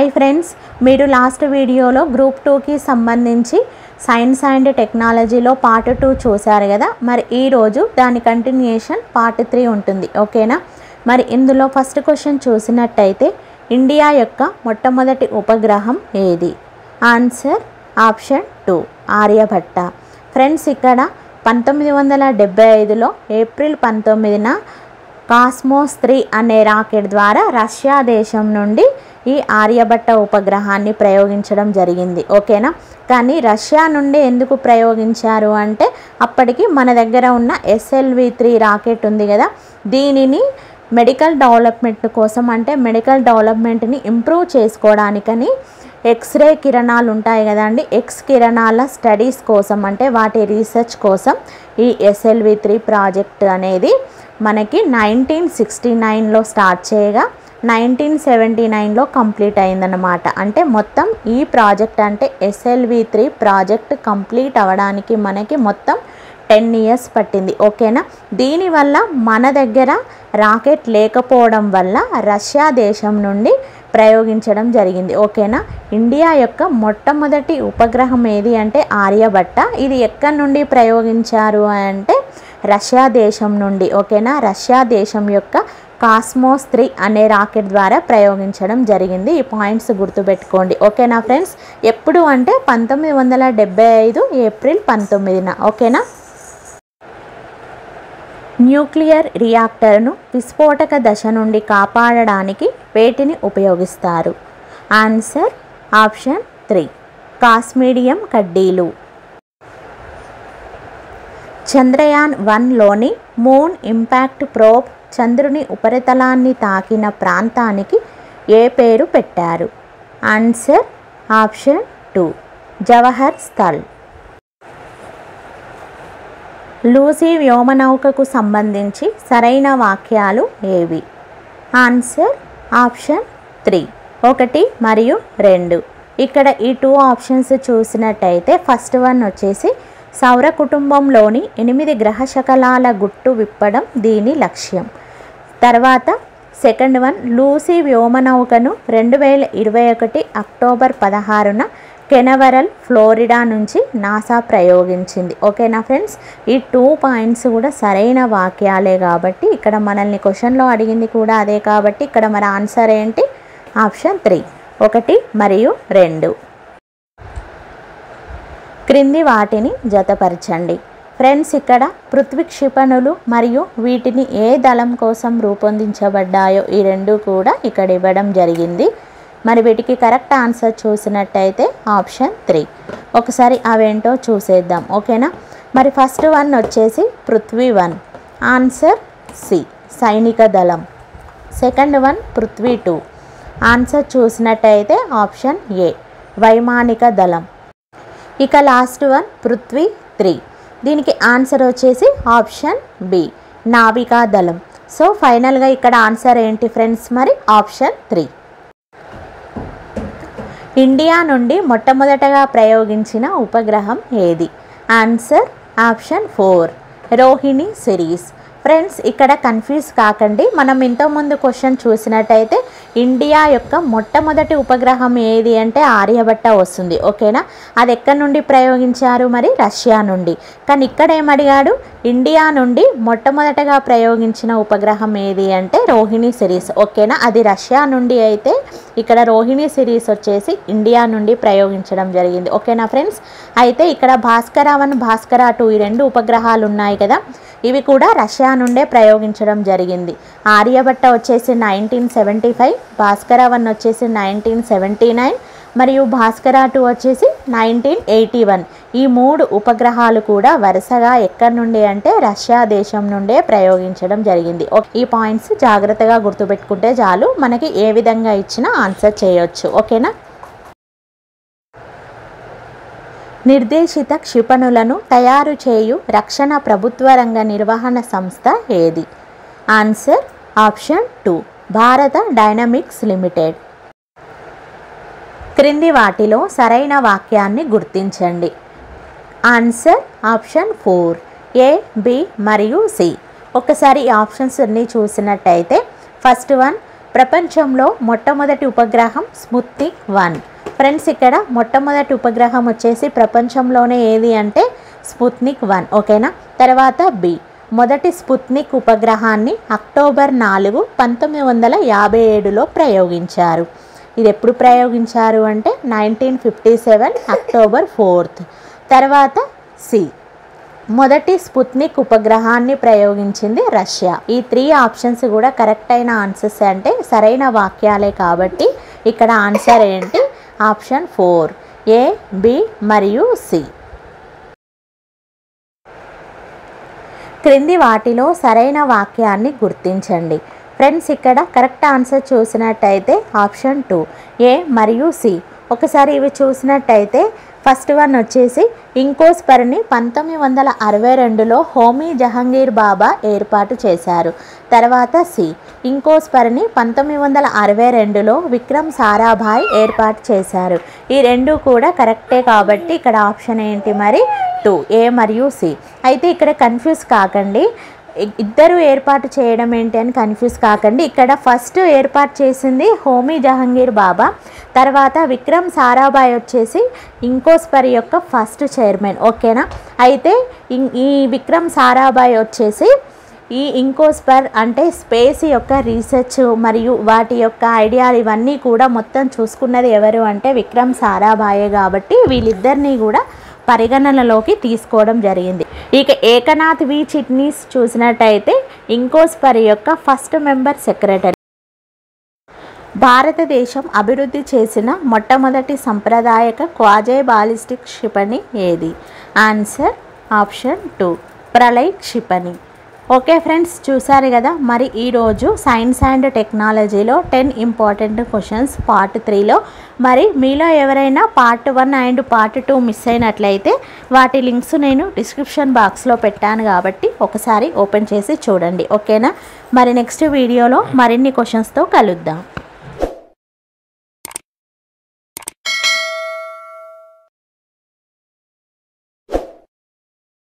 hi friends మీరు last వీడియోలో group టూకి సంబంధించి సైన్స్ అండ్ టెక్నాలజీలో పార్ట్ టూ చూశారు కదా మరి ఈరోజు దాని కంటిన్యూషన్ పార్ట్ త్రీ ఉంటుంది ఓకేనా మరి ఇందులో ఫస్ట్ క్వశ్చన్ చూసినట్టయితే ఇండియా యొక్క మొట్టమొదటి ఉపగ్రహం ఏది answer option two Aryabhata friends ఇక్కడ పంతొమ్మిది వందల డెబ్బై ఐదులో ఏప్రిల్ పంతొమ్మిదిన కాస్మోస్ త్రీ అనే రాకెట్ ద్వారా రష్యా దేశం నుండి ఈ ఆర్యభట్ట ఉపగ్రహాన్ని ప్రయోగించడం జరిగింది ఓకేనా కానీ రష్యా నుండి ఎందుకు ప్రయోగించారు అంటే అప్పటికి మన దగ్గర ఉన్న ఎస్ఎల్వి త్రీ రాకెట్ ఉంది కదా దీనిని మెడికల్ డెవలప్మెంట్ కోసం అంటే మెడికల్ డెవలప్మెంట్ని ఇంప్రూవ్ చేసుకోవడానికని ఎక్స్రే కిరణాలు ఉంటాయి కదండి ఎక్స్ కిరణాల స్టడీస్ కోసం అంటే వాటి రీసెర్చ్ కోసం ఈ ఎస్ఎల్వి త్రీ ప్రాజెక్ట్ అనేది మనకి నైన్టీన్ సిక్స్టీ నైన్లో స్టార్ట్ చేయగా నైన్టీన్ సెవెంటీ నైన్లో కంప్లీట్ అయిందన్నమాట అంటే మొత్తం ఈ ప్రాజెక్ట్ అంటే ఎస్ఎల్వి త్రీ ప్రాజెక్ట్ కంప్లీట్ అవ్వడానికి మనకి మొత్తం టెన్ ఇయర్స్ పట్టింది ఓకేనా దీనివల్ల మన దగ్గర రాకెట్ లేకపోవడం వల్ల రష్యా దేశం నుండి ప్రయోగించడం జరిగింది ఓకేనా ఇండియా యొక్క మొట్టమొదటి ఉపగ్రహం ఏది అంటే ఆర్యభట్ట ఇది ఎక్కడి నుండి ప్రయోగించారు అంటే రష్యా దేశం నుండి ఓకేనా రష్యా దేశం యొక్క కాస్మోస్ త్రీ అనే రాకెట్ ద్వారా ప్రయోగించడం జరిగింది ఈ పాయింట్స్ గుర్తుపెట్టుకోండి ఓకేనా ఫ్రెండ్స్ ఎప్పుడు అంటే పంతొమ్మిది వందల డెబ్బై ఐదు ఏప్రిల్ పంతొమ్మిదిన ఓకేనా న్యూక్లియర్ రియాక్టర్ను విస్ఫోటక దశ నుండి కాపాడడానికి వేటిని ఉపయోగిస్తారు ఆన్సర్ ఆప్షన్ త్రీ కాస్మీడియం కడ్డీలు చంద్రయాన్ వన్లోని మూన్ ఇంపాక్ట్ ప్రోబ్ చంద్రుని ఉపరితలాన్ని తాకిన ప్రాంతానికి ఏ పేరు పెట్టారు answer option two Jawahar Sthal Lucy వ్యోమనౌకకు సంబంధించి సరైన వాక్యాలు ఏవి ఆన్సర్ ఆప్షన్ త్రీ ఒకటి మరియు రెండు ఇక్కడ ఈ టూ ఆప్షన్స్ చూసినట్టయితే ఫస్ట్ వన్ వచ్చేసి సౌర కుటుంబంలోని ఎనిమిది గ్రహ శకలాల గుట్టు విప్పడం దీని లక్ష్యం తర్వాత సెకండ్ వన్ లూసీ వ్యోమనౌకను రెండు వేల ఇరవై ఒకటి అక్టోబర్ పదహారున కెనవరల్ ఫ్లోరిడా నుంచి నాసా ప్రయోగించింది ఓకేనా ఫ్రెండ్స్ ఈ టూ పాయింట్స్ కూడా సరైన వాక్యాలే కాబట్టి ఇక్కడ మనల్ని క్వశ్చన్లో అడిగింది కూడా అదే కాబట్టి ఇక్కడ మన ఆన్సర్ ఏంటి ఆప్షన్ త్రీ ఒకటి మరియు రెండు క్రింది వాటిని జతపరచండి ఫ్రెండ్స్ ఇక్కడ పృథ్వీ క్షిపణులు మరియు వీటిని ఏ దళం కోసం రూపొందించబడ్డాయో ఈ రెండు కూడా ఇక్కడ ఇవ్వడం జరిగింది మరి వీటికి కరెక్ట్ ఆన్సర్ చూసినట్టయితే ఆప్షన్ త్రీ ఒకసారి అవేంటో చూసేద్దాం ఓకేనా మరి ఫస్ట్ వన్ వచ్చేసి పృథ్వీ వన్ ఆన్సర్ సి సైనిక దళం second one Prithvi two answer చూసినట్టయితే ఆప్షన్ ఏ వైమానిక దళం ఇక లాస్ట్ వన్ పృథ్వీ త్రీ దీనికి ఆన్సర్ వచ్చేసి ఆప్షన్ బి నావికా దళం సో ఫైనల్గా ఇక్కడ ఆన్సర్ ఏంటి ఫ్రెండ్స్ మరి ఆప్షన్ త్రీ ఇండియా నుండి మొట్టమొదటగా ప్రయోగించిన ఉపగ్రహం ఏది answer option four Rohini series friends ఇక్కడ కన్ఫ్యూజ్ కాకండి మనం ఇంతకుముందు క్వశ్చన్ చూసినట్టయితే ఇండియా యొక్క మొట్టమొదటి ఉపగ్రహం ఏది అంటే ఆర్యభట్ట వస్తుంది ఓకేనా అది ఎక్కడి నుండి ప్రయోగించారు మరి రష్యా నుండి కానీ ఇక్కడ ఏమడిగాడు ఇండియా నుండి మొట్టమొదటగా ప్రయోగించిన ఉపగ్రహం ఏది అంటే రోహిణి సిరీస్ ఓకేనా అది రష్యా నుండి అయితే ఇక్కడ రోహిణి సిరీస్ వచ్చేసి ఇండియా నుండి ప్రయోగించడం జరిగింది ఓకేనా ఫ్రెండ్స్ అయితే ఇక్కడ భాస్కర వన్ భాస్కర టూ ఈ రెండు ఉపగ్రహాలు ఉన్నాయి కదా ఇవి కూడా రష్యా నుండే ప్రయోగించడం జరిగింది ఆర్యభట్ట వచ్చేసి nineteen seventy five Bhaskara one వచ్చేసి నైన్టీన్ సెవెంటీ నైన్ మరియు భాస్కర టూ వచ్చేసి నైన్టీన్ ఎయిటీ వన్ ఈ మూడు ఉపగ్రహాలు కూడా వరుసగా ఎక్కడి నుండి అంటే రష్యా దేశం నుండే ప్రయోగించడం జరిగింది ఓ- ఈ పాయింట్స్ జాగ్రత్తగా గుర్తుపెట్టుకుంటే చాలు మనకి ఏ విధంగా ఇచ్చినా ఆన్సర్ చేయొచ్చు ఓకేనా నిర్దేశిత క్షిపణులను తయారు చేయు రక్షణ ప్రభుత్వ రంగ నిర్వహణ సంస్థ ఏది answer option two Bharat dynamics limited క్రింది వాటిలో సరైన వాక్యాన్ని గుర్తించండి answer option four A B మరియు సి ఒకసారి ఈ ఆప్షన్స్ అన్ని చూసినట్టయితే ఫస్ట్ వన్ ప్రపంచంలో మొట్టమొదటి ఉపగ్రహం స్ముత్నిక్ వన్ ఫ్రెండ్స్ ఇక్కడ మొట్టమొదటి ఉపగ్రహం వచ్చేసి ప్రపంచంలోనే ఏది అంటే స్పుత్నిక్ వన్ ఓకేనా తర్వాత బి మొదటి స్పుత్నిక్ ఉపగ్రహాన్ని అక్టోబర్ నాలుగు పంతొమ్మిది వందల యాభై ఏడులో ప్రయోగించారు ఇది ఎప్పుడు ప్రయోగించారు అంటే nineteen fifty seven October fourth తర్వాత సి మొదటి స్పుత్నిక్ ఉపగ్రహాన్ని ప్రయోగించింది రష్యా ఈ త్రీ ఆప్షన్స్ కూడా కరెక్ట్ అయిన ఆన్సర్స్ అంటే సరైన వాక్యాలే కాబట్టి ఇక్కడ ఆన్సర్ ఏంటి ఆప్షన్ ఫోర్ ఏ బి మరియు సి క్రింది వాటిలో సరైన వాక్యాన్ని గుర్తించండి ఫ్రెండ్స్ ఇక్కడ కరెక్ట్ ఆన్సర్ చూసినట్టయితే ఆప్షన్ టూ ఏ మరియు సి ఒకసారి ఇవి చూసినట్టయితే ఫస్ట్ వన్ వచ్చేసి ఇంకోస్పర్ని పంతొమ్మిది వందల అరవై రెండులో హోమీ జహంగీర్ బాబా ఏర్పాటు చేశారు తర్వాత సి ఇంకోస్పర్ని పంతొమ్మిది వందల అరవై రెండులో విక్రమ్ సారాభాయ్ ఏర్పాటు చేశారు ఈ రెండు కూడా కరెక్టే కాబట్టి ఇక్కడ ఆప్షన్ ఏంటి మరి టూ ఏ మరియు సి అయితే ఇక్కడ కన్ఫ్యూజ్ కాకండి ఇ- ఇద్దరు ఏర్పాటు చేయడం ఏంటి అని కన్ఫ్యూజ్ కాకండి ఇక్కడ ఫస్ట్ ఏర్పాటు చేసింది హోమీ జహంగీర్ బాబా తర్వాత విక్రమ్ సారాభాయ్ వచ్చేసి ఇంకోస్పర్ యొక్క ఫస్ట్ చైర్మన్ ఓకేనా అయితే ఇం- ఈ విక్రమ్ సారాభాయ్ వచ్చేసి ఈ ఇంకోస్పర్ అంటే స్పేస్ యొక్క రీసెర్చ్ మరియు వాటి యొక్క ఐడియాలు ఇవన్నీ కూడా మొత్తం చూసుకున్నది ఎవరు అంటే విక్రమ్ సారాభాయే కాబట్టి వీళ్ళిద్దరినీ కూడా పరిగణనలోకి తీసుకోవడం జరిగింది ఇక ఏకనాథ్ వి చిట్నీస్ చూసినట్టయితే ఇంకోస్పర్ యొక్క ఫస్ట్ మెంబర్ సెక్రటరీ భారతదేశం అభివృద్ధి చేసిన మొట్టమొదటి సంప్రదాయక క్వాజే బాలిస్టిక్ క్షిపణి ఏది ఆన్సర్ ఆప్షన్ టూ ప్రళయ్ క్షిపణి ఓకే ఫ్రెండ్స్ చూసారు కదా మరి ఈరోజు సైన్స్ అండ్ టెక్నాలజీలో టెన్ ఇంపార్టెంట్ క్వశ్చన్స్ పార్ట్ త్రీలో మరి మీలో ఎవరైనా part one and part two miss అయినట్లయితే వాటి లింక్స్ నేను డిస్క్రిప్షన్ బాక్స్లో పెట్టాను కాబట్టి ఒకసారి ఓపెన్ చేసి చూడండి ఓకేనా మరి నెక్స్ట్ వీడియోలో మరిన్ని క్వశ్చన్స్తో కలుద్దాం